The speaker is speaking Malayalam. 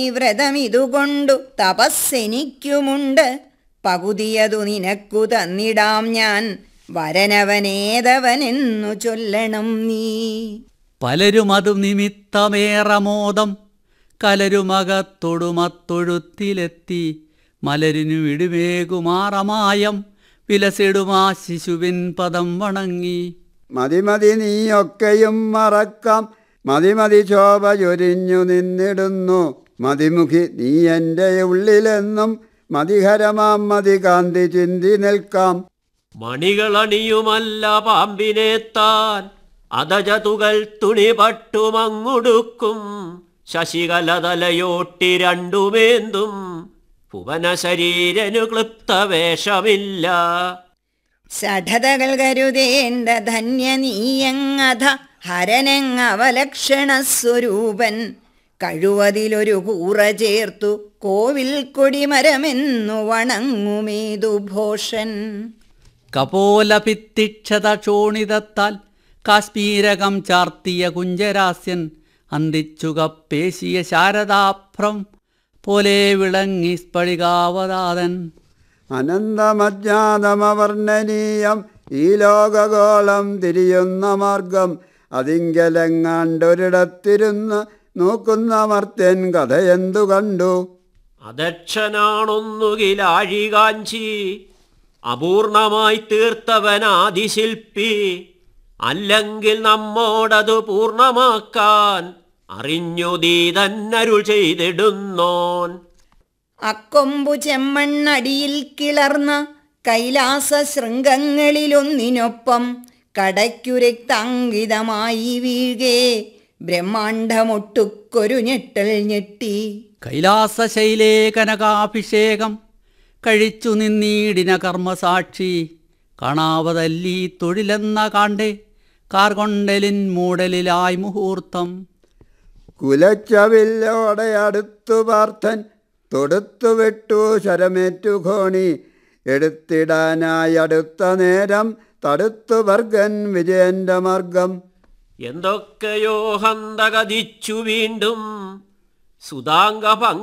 ഈ വ്രതമിതുകൊണ്ടു തപസ്സെനിക്കുമുണ്ട് പകുതിയതു നിനക്കു തന്നിടാം ഞാൻ വരനവനേതവനെന്നു ചൊല്ലണം നീ പലരും അതു നിമിത്തമേറമോദം കലരുമകത്തൊടുമത്തൊഴുത്തിലെത്തി മലരിനു വിടുമേകുമാറമായം വിലസിടുമാ ശിശുവിൻ പദം വണങ്ങി മതി മതി നീയൊക്കെയും മറക്കാം മതി മതി ശോഭ ചൊരിഞ്ഞു നിന്നിടുന്നു മതിമുഖി നീ എൻ്റെ ഉള്ളിലെന്നും മതിഹരമാം മതികാന്തി ചിന്തി നിൽക്കാം മണികളണിയുമല്ല പാമ്പിനെത്താൻ അതജതുകൾ തുണി പട്ടുമങ്ങുടുക്കും ശശികലതലയോട്ടി രണ്ടുമേന്തും ഭുവന ശരീരനു ക്ലിപ്ത വേഷമില്ല ഷഠതകൾ കരുതേണ്ട ധന്യനീയങ്ങഥ ഹരനെങ്ങവലക്ഷണ സ്വരൂപൻ കഴിവതിലൊരു കൂറ ചേർത്തു കോവിൽ കൊടിമരമെന്നു വണങ്ങുമേതു ഭോഷൻ കപോലഭിത്തിക്ഷത ക്ഷോണിതത്താൽ കാശ്മീരകം ചാർത്തിയ കുഞ്ചരാസ്യൻ അന്തിച്ചുകപ്പേശിയ ശാരദാഭ്രം പോലെ വിളങ്ങി സ്ഫടികാവതാതൻ അനന്തമജ്ഞാതമവർണ്ണനീയം ഈ ലോകഗോളം തിരിയുന്ന മാർഗം അതിങ്കലെങ്ങാണ്ടൊരിടത്തിരുന്ന് നോക്കുന്ന മർത്യൻ കഥയെന്തു കണ്ടു അദക്ഷനാണൊന്നുകിലാഴികാഞ്ചി അപൂർണമായി തീർത്തവനാദിശില്പി അല്ലെങ്കിൽ നമ്മോടതു പൂർണ്ണമാക്കാൻ അറിഞ്ഞു നീ തന്നരുൾ ചെയ്തിടുന്നോൻ അക്കൊമ്പു ചെമ്മണ്ണടിയിൽ കിളർന്ന കൈലാസ ശൃംഗങ്ങളിലൊന്നിനൊപ്പം കടയ്ക്കുരക്താങ്കിതമായി വീഴേ ബ്രഹ്മാണ്ഡമൊട്ടുക്കൊരു ഞെട്ടൽ ഞെട്ടി കൈലാസശൈലേ കനകാഭിഷേകം കഴിച്ചു നിന്നീടിന കർമ്മസാക്ഷി കാണാവതല്ലീ തൊഴിലെന്ന കാണ്ടേ കാർകൊണ്ടലിൻ മൂടലിലായി മുഹൂർത്തം കുലച്ചവില്ലോടെ അടുത്തു പാർത്ഥൻ തൊടുത്തു വിട്ടു ശരമേറ്റു ഘോണി എടുത്തിടാനായി അടുത്ത നേരം തടുത്തു വർഗൻ വിജയന്റെ മാർഗം എന്തൊക്കെയോ ഹന്തകതിച്ചു വീണ്ടും സുതാംഗ